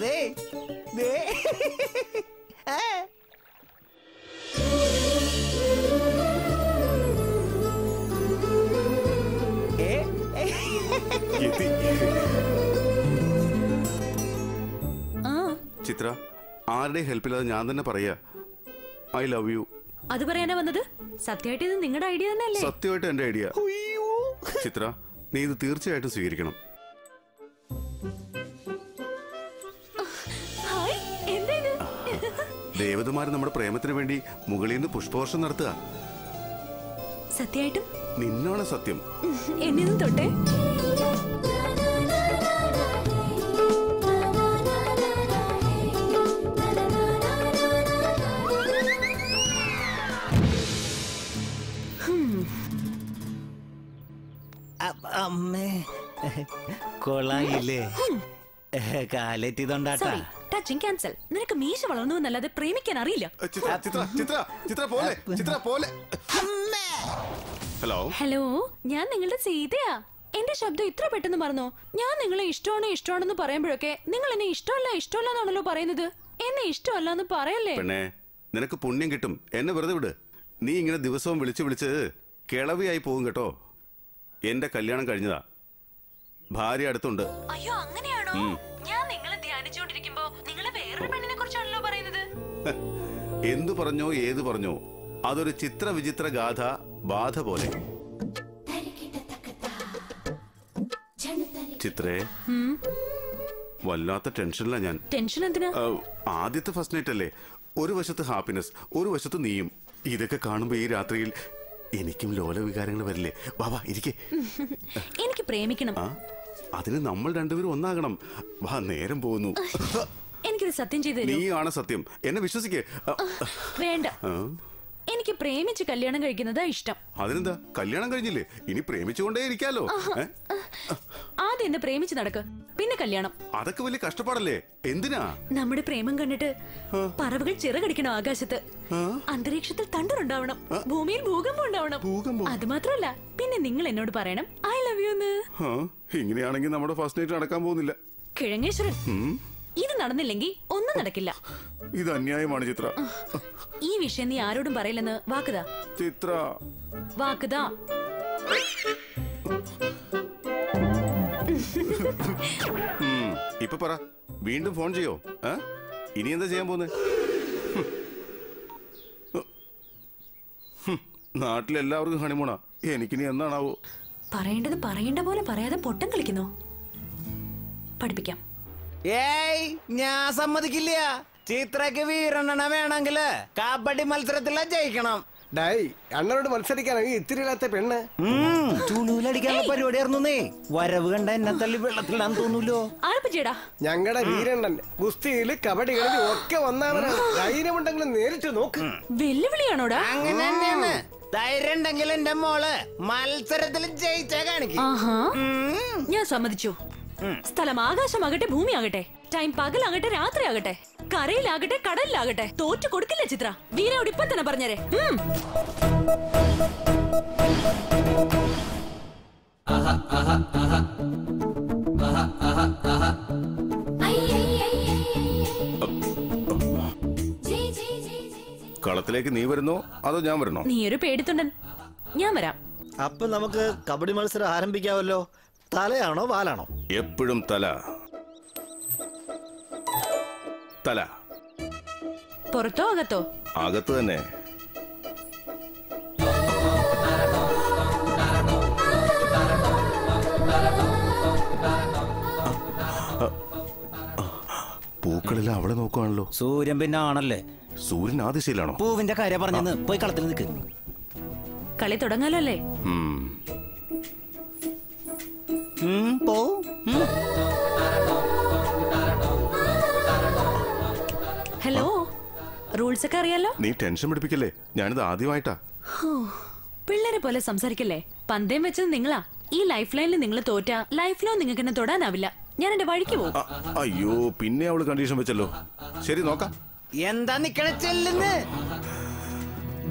അതെ ദേ. ഏ. ഏ, ഏ. എത്തി. ആ ചിത്ര ആരുടെയും ഹെൽപ്പില്ലാതെ ഞാൻ തന്നെ പറയാ ഐ ലവ് യു അത് പറയാനാ വന്നത് സത്യമായിട്ട് ഇത് നിങ്ങളുടെ ഐഡിയ തന്നെ അല്ലേ സത്യമായിട്ട് എന്റെ ഐഡിയ ചിത്ര നീ ഇത് തീർച്ചയായിട്ടും സ്വീകരിക്കണം ഹായ് എന്താ ഇത് ദേവതമാര് നമ്മുടെ പ്രേമത്തിന് വേണ്ടി മുകളിൽ നിന്ന് പുഷ്പവർഷം നടത്തുക സത്യമായിട്ടും നിന്നാണ് സത്യം എന്നിതും തൊട്ടേ അ- അമ്മേ കൊള്ളായില്ലേ കാലെത്തിയതുകൊണ്ടാട്ടാ സോറി ടച്ചിങ് ക്യാൻസൽ നിനക്ക് മീശ വളർന്നു എന്നല്ലാതെ പ്രേമിക്കാൻ അറിയില്ല ചിത്ര ചിത്ര ചിത്ര ചിത്ര പോലെ ചിത്ര പോലെ ഹലോ ഹലോ ഞാൻ നിങ്ങളുടെ സീതയാ എന്റെ ശബ്ദം ഇത്ര പെട്ടെന്ന് മറന്നോ ഞാൻ നിങ്ങളെ ഇഷ്ടമാണോ ഇഷ്ടമാണെന്ന് പറയുമ്പോഴൊക്കെ നിങ്ങൾ എന്നെ ഇഷ്ടമല്ല ഇഷ്ടമല്ല എന്നാണല്ലോ പറയുന്നത് എന്നെ ഇഷ്ടമല്ല എന്ന് പറയല്ലേ പെണ്ണേ നിനക്ക് പുണ്യം കിട്ടും എന്നെ വെറുതെ വിട് നീ ഇങ്ങനെ ദിവസവും വിളിച്ച് വിളിച്ച് കിളവിയായി പോകും കേട്ടോ എന്റെ കല്യാണം കഴിഞ്ഞതാ ഭാര്യ അടുത്തുണ്ട് അയ്യോ അങ്ങനെയാണോ ഞാൻ നിങ്ങളെ ധ്യാനിച്ചുകൊണ്ടിരിക്കുമ്പോ നിങ്ങളെ വേറൊരു പെണ്ണിനെ കുറിച്ചാണല്ലോ പറയുന്നത് എന്തു പറഞ്ഞോ ഏതു പറഞ്ഞോ അതൊരു ചിത്ര വിചിത്ര ഗാഥ ബാധ പോലെ ചിത്രേ വല്ലാത്ത ടെൻഷനിലാ ഞാൻ ടെൻഷൻ എന്തിനാ ആ, ആദ്യത്തെ ഫസ്റ്റ് നൈറ്റ് അല്ലേ ഒരു വശത്ത് ഹാപ്പിനെസ് ഒരു വശത്ത് നീയും ഇതൊക്കെ കാണുമ്പോ ഈ രാത്രിയിൽ എനിക്കും ലോലവികാരങ്ങൾ വരില്ലേ വാ ഇരിക്കേ എനിക്ക് പ്രേമിക്കണം ആ അതിന് നമ്മൾ രണ്ടുപേരും ഒന്നാകണം വാ നേരം പോകുന്നു എനിക്കൊരു സത്യം ചെയ്തു തരൂ നീയാണ് സത്യം എന്നെ വിശ്വസിക്കേ ആ, വേണ്ട ആ, എനിക്ക് പ്രേമിച്ച് കല്യാണം കഴിക്കുന്നതാ ഇഷ്ടം അതിനെന്താ കല്യാണം കഴിഞ്ഞില്ലേ ഇനി പ്രേമിച്ചുകൊണ്ടേ ഇരിക്കാലോ ഏ? ആദ്യം എന്നെ പ്രേമിച്ച് നടക്ക് പിന്നെ കല്യാണം അതൊക്കെ വലിയ കഷ്ടപ്പാടല്ലേ എന്തിനാ നമ്മുടെ പ്രേമം കണ്ടിട്ട് പറവുകൾ ചിറകടിക്കണം ആകാശത്ത് അന്തരീക്ഷത്തിൽ തണ്ടുണ്ടാവണം ഭൂമിയിൽ ഭൂകമ്പം ഉണ്ടാവണം ഭൂകമ്പം? അത് മാത്രമല്ല പിന്നെ നിങ്ങൾ എന്നോട് പറയണം ഐ ലവ് യു എന്ന് ആ, ഇങ്ങനെയാണെങ്കിൽ നമ്മുടെ ഫസ്റ്റ് നൈറ്റ് നടക്കാൻ പോകുന്നില്ല കിഴങ്ങേശ്വരൻ ഇത് നടന്നില്ലെങ്കിൽ ഒന്നും നടക്കില്ല ഇത് അന്യായമാണ് ചിത്ര ഈ വിഷയം നീ ആരോടും പറയില്ലെന്ന് വാക്കുതാ ചിത്ര വാക്കുതാ ഉം, ഇപ്പൊ പറ വീണ്ടും ഫോൺ ചെയ്യോ ഏ? ഇനി എന്താ ചെയ്യാൻ പോന്നെ നാട്ടിലെല്ലാവർക്കും ഹണിമൂണാ എനിക്കിനി എന്നാണാവോ പറയേണ്ടത് പറയേണ്ട പോലെ പറയാതെ പൊട്ടം കളിക്കുന്നോ പഠിപ്പിക്കാം ഏയ് ഞാൻ സമ്മതിക്കില്ല ചിത്രക്ക് വീരെണ്ണ വേണമെങ്കില് കബഡി മത്സരത്തില ജയിക്കണം ഡായ് അണ്ണനോട് മത്സരിക്കാനാണെങ്കിൽ ഇത്തിരി ഇല്ലാത്ത പെണ്ണ് ഉം, ചുളുവിലടിക്കാനുള്ള പരിപാടിയായിരുന്നു നീ വരവ് കണ്ട എന്നെ തള്ളി വെള്ളത്തിലാന്ന് തോന്നൂലോ ആർപ്പിച്ചേടാ ഞങ്ങളുടെ വീരണ്ണൻ ഗുസ്തിയില് കബഡികളിൽ ഒക്കെ വന്നവനാണ് ധൈര്യമുണ്ടെങ്കിൽ നേരിട്ട് നോക്ക് വെല്ലുവിളിയാണോടാ അങ്ങനെ തന്നെയാണ് ധൈര്യം ഉണ്ടെങ്കിൽ എന്റെ മോള് മത്സരത്തിൽ ജയിച്ചാ കാണിക്കും ആഹാ ഞാൻ സമ്മതിച്ചു സ്ഥലം ആകാശമാകട്ടെ ഭൂമിയാകട്ടെ ടൈം പകലാകട്ടെ രാത്രിയാകട്ടെ കരയിലാകട്ടെ കടലിലാകട്ടെ തോറ്റു കൊടുക്കില്ല ചിത്ര വീരയോട് ഇപ്പൊ തന്നെ പറഞ്ഞേരെ ഉം. കളത്തിലേക്ക് നീ വരുന്നോ അതോ ഞാൻ വരണോ നീ ഒരു പേടിത്തൊണ്ടൻ ഞാൻ വരാം അപ്പൊ നമുക്ക് കബഡി മത്സരം ആരംഭിക്കാമല്ലോ തലയാണോ വാലാണോ എപ്പോഴും തല തല പുറത്തോ അകത്തോ അകത്ത് തന്നെ പൂക്കളെല്ലാം അവളെ നോക്കുവാണല്ലോ സൂര്യൻ പിന്നെ ആണല്ലേ സൂര്യൻ ആ ദിശയിലാണോ പൂവിന്റെ കാര്യം പറഞ്ഞെന്ന് പോയി കളത്തിൽ നിൽക്ക് കളി തുടങ്ങാലോ അല്ലേ ഉം. ഉം, പോ ഉം. ഹലോ റൂൾസ് ഒക്കെ അറിയാലോ നീ ടെൻഷൻ പിടിപ്പിക്കല്ലേ ഞാനിത് ആദ്യമായിട്ടാ പിള്ളേരെ പോലെ സംസാരിക്കല്ലേ പന്തയം വെച്ചത് നിങ്ങളാ ഈ ലൈഫ് ലൈനിൽ നിങ്ങൾ തോറ്റ ലൈഫ് ലോൺ നിങ്ങൾക്ക് എന്നെ തൊടാനാവില്ല ഞാൻ എന്റെ വഴിക്ക് പോകും അ- അയ്യോ പിന്നെ അവള് കണ്ടീഷൻ വെച്ചല്ലോ ശരി നോക്കാം എന്താ നിക്കണ ചെല്ലുന്ന്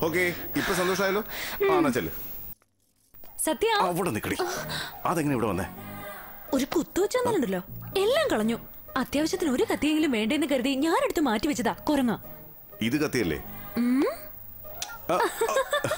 ഓക്കെ ഇപ്പൊ സന്തോഷമായല്ലോ ആ എന്നാ ചെല്ല് സത്യ അവിടെ നിക്കടി അതെങ്ങനെ ഇവിടെ വന്നേ ഒരു കുത്തുവെച്ചൊന്നുണ്ടല്ലോ എല്ലാം കളഞ്ഞു അത്യാവശ്യത്തിന് ഒരു കത്തിയെങ്കിലും വേണ്ടെന്ന് കരുതി ഞാനെടുത്ത് മാറ്റി വെച്ചതാ കുരങ്ങ ഇത് കത്തിയല്ലേ ഉം. ആ, ആ,